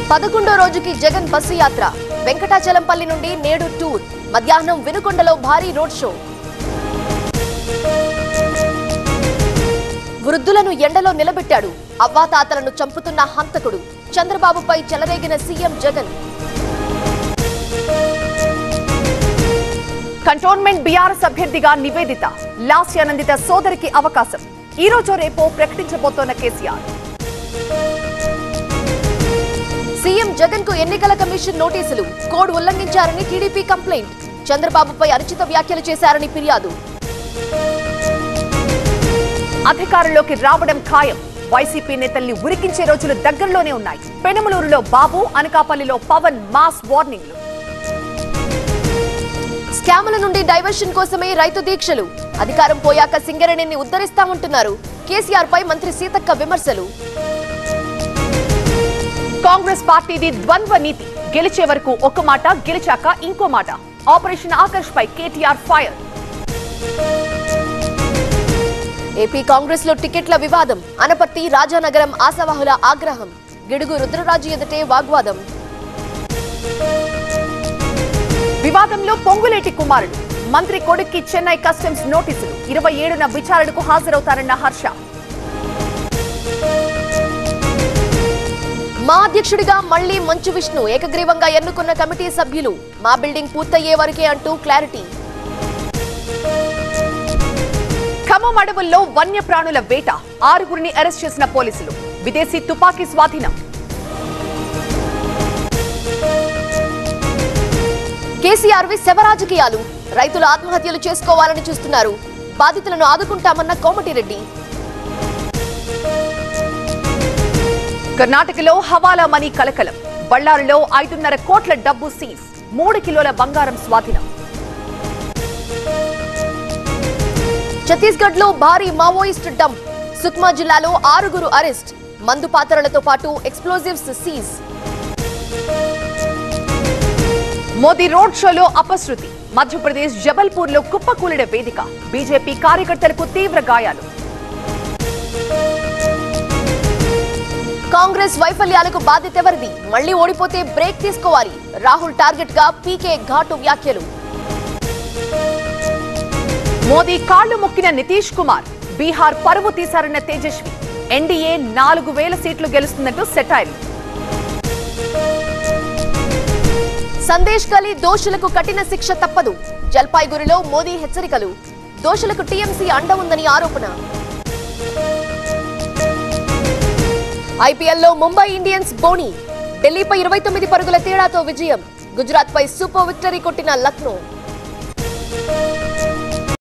పదకొండో రోజుకి జగన్ బస్సు యాత్ర వెంకటాచలంపల్లి నుండి నేడు టూర్ మధ్యాహ్నం వినుకొండలో భారీ రోడ్ షో వృద్ధులను ఎండలో నిలబెట్టాడు అవ్వాతాతలను చంపుతున్న హంతకుడు చంద్రబాబుపై చెలరేగిన సీఎం జగన్ కంటోన్మెంట్ బీఆర్ఎస్ అభ్యర్థిగా నివేదిత లాస్యానందిత సోదరికి అవకాశం ఈ రోజు రేపో ప్రకటించబోతోన్న కేసీఆర్ సీఎం జగన్ కు ఎన్నికల కమిషన్ నోటీసులు కోడ్ ఉల్లంఘించారని టీడీపీ కంప్లైంట్ చంద్రబాబుపై అనుచిత వ్యాఖ్యలు చేశారని ఫిర్యాదు అధికారంలోకి రావడం ఖాయం వైసీపీ నేతల్ని ఉరికించే రోజులు దగ్గరలోనే ఉన్నాయి పెనుమలూరులో బాబు అనకాపల్లిలో పవన్ మాస్ వార్నింగ్లు స్కాముల నుండి డైవర్షన్ కోసమే రైతు దీక్షలు అధికారం పోయాక సింగరేణిని ఉద్ధరిస్తామంటున్నారు కేసీఆర్ పై మంత్రి సీతక్క విమర్శలు కాంగ్రెస్ పార్టీది ద్వంద్వ నీతి గెలిచే వరకు ఒక మాట గెలిచాక ఇంకో మాట ఆపరేషన్ ఆకర్ష్ పై కేటీఆర్ ఫైర్ ఏపీ కాంగ్రెస్ లో టికెట్ల వివాదం అనపర్తి రాజానగరం ఆశావాహుల ఆగ్రహం గిడుగు రుద్రరాజు ఎదుటే వాగ్వాదం వివాదంలో పొంగులేటి కుమారుడు మంత్రి కొడుక్కి చెన్నై కస్టమ్స్ నోటీసులు ఇరవై ఏడున విచారణకు హాజరవుతారన్న హర్ష మా అధ్యక్షుడిగా మళ్లీ మంచు విష్ణు ఏకగ్రీవంగా ఎన్నుకున్న కమిటీ సభ్యులు మా బిల్డింగ్ పూర్తయ్యే వరకే అంటూ క్లారిటీ ఖమ్మం అడవుల్లో వన్యప్రాణుల వేట ఆరుగురిని అరెస్ట్ చేసిన పోలీసులు విదేశీ తుపాకీ స్వాధీనం కేసీఆర్ వి శవ రాజకీయాలు రైతులు ఆత్మహత్యలు చేసుకోవాలని చూస్తున్నారు బాధితులను ఆదుకుంటామన్న కోమటిరెడ్డి కర్ణాటకలో హవాలా మనీ కలకలం బళ్ళారిలో ఐదున్నర కోట్ల డబ్బు సీజ్ మూడు కిలోల బంగారం స్వాధీనం ఛత్తీస్గఢ్ లో భారీ మావోయిస్ట్ డంప్ సుక్మా జిల్లాలో ఆరుగురు అరెస్ట్ మందు పాత్రలతో పాటు ఎక్స్ప్లోజివ్స్ సీజ్ మోదీ రోడ్ షోలో అపశృతి మధ్యప్రదేశ్ జబల్పూర్ లో కుప్పకూలిన వేదిక బీజేపీ కార్యకర్తలకు తీవ్ర గాయాలు కాంగ్రెస్ వైఫల్యాలకు బాధ్యతెవరిది మళ్లీ ఓడిపోతే బ్రేక్ తీసుకోవాలి రాహుల్ టార్గెట్ గా పీకే ఘాటు వ్యాఖ్యలు మోదీ కాళ్లు మొక్కిన నితీష్ కుమార్ బీహార్ పరువు తీశారన్న తేజస్వి ఎన్డీఏ నాలుగు వేల సీట్లు గెలుస్తుందంటూ సెటైల్ సందేశ్ కలి దోషులకు కఠిన శిక్ష తప్పదు జల్పాయిగురిలో మోదీ హెచ్చరికలు దోషులకు టీఎంసీ అండ ఉందని ఆరోపణ ఐపీఎల్లో ముంబై ఇండియన్స్ బోని ఢిల్లీపై ఇరవై తొమ్మిది పరుగుల తేడాతో విజయం గుజరాత్ పై సూపర్ విక్టరీ కొట్టిన లక్నో